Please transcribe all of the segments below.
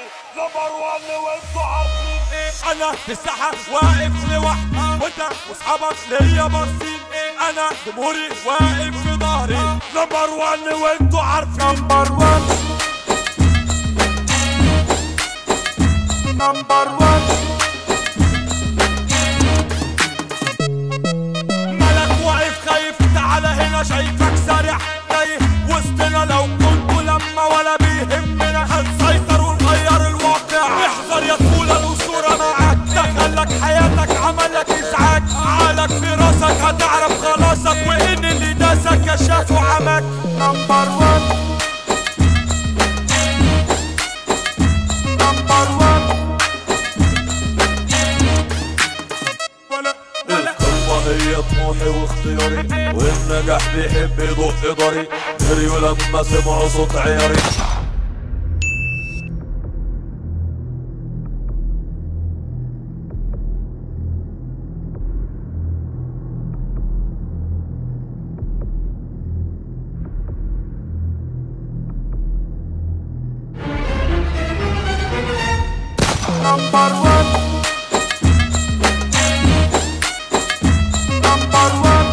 نمبر 1 وانتوا عارفين انا في الساحه واقف لوحدي وانت واصحابك ليا باصين انا جمهوري واقف في ظهري نمبر 1 وانتوا عارفين نمبر 1 نمبر 1 ملك واقف خايف تعالى هنا شايفك سارح تايه وسطنا لو كنت لما ولا بيهمنا هنسيطر ونغير الواقع احذر يا طفولة الأسطورة معاك دخلك حياتك عملك إزعاج عقلك في راسك هتعرف خلاصك وإن اللي داسك كشاف وعمك نمبر 1 نمبر 1 ولا ولا القمة هي طموحي واختياري والنجاح بيحب يدق ضري جريوا لما سمعوا صوت عياري Number one. Number one.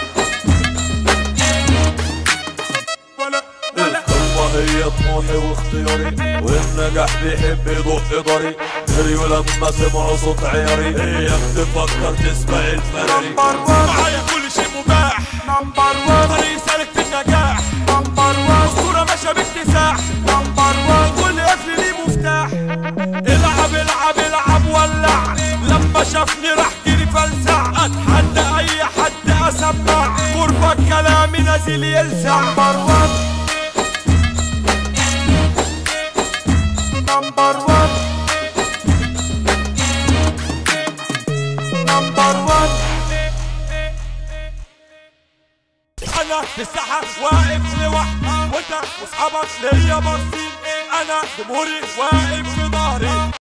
ولا ولا القمة هي طموحي واختياري والنجاح بيحب يدق ضري جريوا لما سمعوا صوت عياري اياك تفكر تسبق الفراري نمبر 1 معايا كل شيء مباح نمبر 1 طريق سالك في النجاح نمبر 1 اسطوره ماشيه باكتساح نمبر 1 كل قفل ليه مفتاح العب العب العب ولع لما شافني راح جري فلسع اتحدى اي حد اسمع قربك كلامي نازل يلسع نمبر 1 نمبر 1 نمبر 1 انا في الساحه واقف لوحدي وانت واصحابك ليا باصين انا جمهوري واقف في ظهري